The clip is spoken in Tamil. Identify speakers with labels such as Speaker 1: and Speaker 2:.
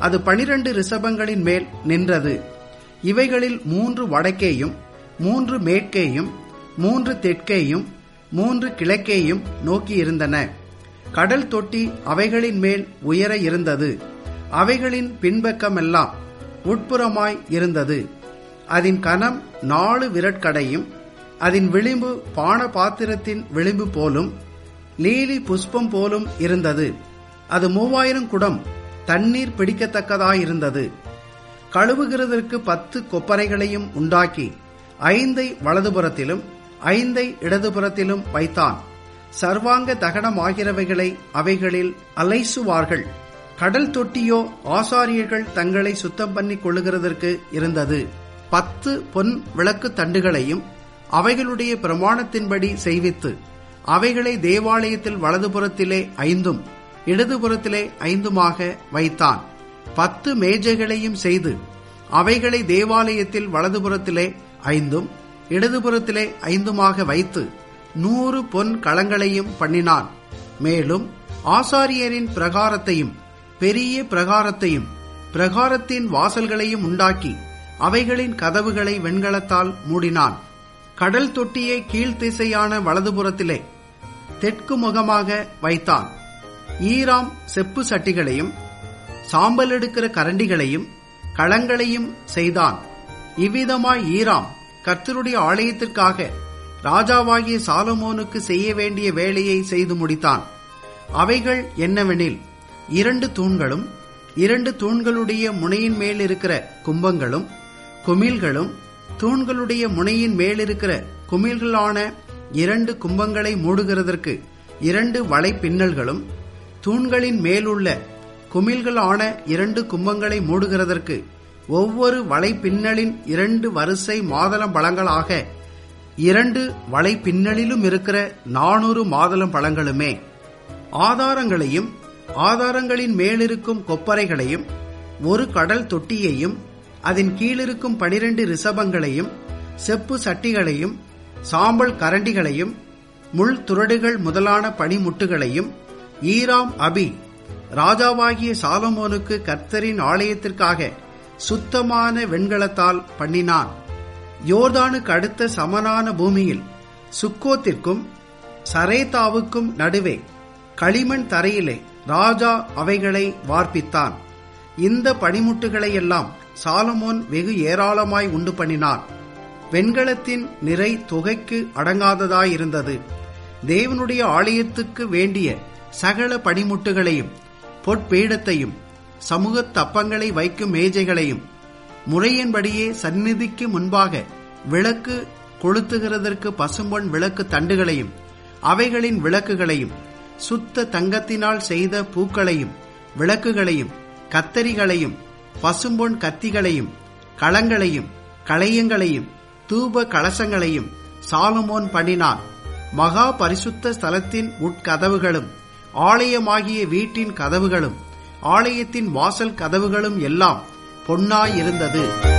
Speaker 1: அது பனிரண்டு ரிஷபங்களின் மேல் நின்றது இவைகளில் மூன்று வடக்கேயும் மூன்று மேற்கேயும் மூன்று தெற்கேயும் மூன்று கிழக்கேயும் நோக்கியிருந்தன கடல் தொட்டி அவைகளின் மேல் உயர இருந்தது அவைகளின் பின்பக்கமெல்லாம் உட்புறமாய் இருந்தது அதன் கனம் நாலு விரட்கடையும் அதன் விளிம்பு பான பாத்திரத்தின் விளிம்பு போலும் லீலி புஷ்பம் போலும் இருந்தது அது மூவாயிரம் குடம் தண்ணீர் பிடிக்கத்தக்கதாயிருந்தது கழுவுகிறதற்கு பத்து கொப்பரைகளையும் உண்டாக்கி ஐந்தை வலதுபுறத்திலும் ஐந்தை இடதுபுறத்திலும் வைத்தான் சர்வாங்க தகனமாகிறவைகளை அவைகளில் அலைசுவார்கள் கடல் தொட்டியோ ஆசாரியர்கள் தங்களை சுத்தம் பண்ணி கொள்ளுகிறதற்கு இருந்தது பத்து பொன் விளக்கு தண்டுகளையும் அவைகளுடைய பிரமாணத்தின்படி செய்வித்து அவைகளை தேவாலயத்தில் வலதுபுறத்திலே ஐந்தும் இடதுபுறத்திலே ஐந்துமாக வைத்தான் பத்து மேஜைகளையும் செய்து அவைகளை தேவாலயத்தில் வலதுபுறத்திலே ஐந்தும் இடதுபுறத்திலே ஐந்துமாக வைத்து நூறு பொன் களங்களையும் பண்ணினான் மேலும் ஆசாரியரின் பிரகாரத்தையும் பெரிய பிரகாரத்தையும் பிரகாரத்தின் வாசல்களையும் உண்டாக்கி அவைகளின் கதவுகளை வெண்கலத்தால் மூடினான் கடல் தொட்டியை கீழ்த்திசையான வலதுபுறத்திலே தெற்கு முகமாக வைத்தான் ஈராம் செப்பு சட்டிகளையும் சாம்பல் எடுக்கிற கரண்டிகளையும் களங்களையும் செய்தான் இவ்விதமாய் ஈராம் கர்த்தருடைய ஆலயத்திற்காக ராஜாவாகிய சாலமோனுக்கு செய்ய வேண்டிய வேலையை செய்து முடித்தான் அவைகள் என்னவெனில் இரண்டு தூண்களும் இரண்டு தூண்களுடைய முனையின் மேல் இருக்கிற கும்பங்களும் குமிழ்களும் தூண்களுடைய முனையின் மேலிருக்கிற குமிழ்களான இரண்டு கும்பங்களை மூடுகிறதற்கு இரண்டு வலை பின்னல்களும் தூண்களின் மேலுள்ள குமிழ்களான இரண்டு கும்பங்களை மூடுகிறதற்கு ஒவ்வொரு வலை பின்னலின் இரண்டு வரிசை மாதளம் பழங்களாக இரண்டு வலை பின்னலிலும் இருக்கிற நானூறு மாதளம் பழங்களுமே ஆதாரங்களையும் ஆதாரங்களின் மேலிருக்கும் கொப்பரைகளையும் ஒரு கடல் தொட்டியையும் அதன் கீழிருக்கும் பனிரெண்டு ரிசபங்களையும் செப்பு சட்டிகளையும் சாம்பல் கரண்டிகளையும் முள் துரடுகள் முதலான பனிமுட்டுகளையும் ஈராம் அபி ராஜாவாகிய சாலமோனுக்கு கர்த்தரின் ஆலயத்திற்காக சுத்தமான வெண்கலத்தால் பண்ணினான் யோர்தானுக்கு அடுத்த சமனான பூமியில் சுக்கோத்திற்கும் சரேதாவுக்கும் நடுவே களிமண் தரையிலே ராஜா அவைகளை வார்ப்பித்தான் இந்த பனிமுட்டுகளை எல்லாம் சாலமோன் வெகு ஏராளமாய் உண்டு பண்ணினான் வெண்கலத்தின் நிறை தொகைக்கு அடங்காததாயிருந்தது தேவனுடைய ஆலயத்துக்கு வேண்டிய சகல பனிமுட்டுகளையும் பொற்பீடத்தையும் சமூக தப்பங்களை வைக்கும் மேஜைகளையும் முறையின்படியே சந்நிதிக்கு முன்பாக விளக்கு கொளுத்துகிறதற்கு பசும்பொன் விளக்கு தண்டுகளையும் அவைகளின் விளக்குகளையும் சுத்த தங்கத்தினால் செய்த பூக்களையும் விளக்குகளையும் கத்தரிகளையும் பசும்பொன் கத்திகளையும் களங்களையும் களையங்களையும் தூப கலசங்களையும் சாலுமோன் பண்ணினான் மகா பரிசுத்த ஸ்தலத்தின் உட்கதவுகளும் ஆலயமாகிய வீட்டின் கதவுகளும் ஆலயத்தின் வாசல் கதவுகளும் எல்லாம் பொன்னாயிருந்தது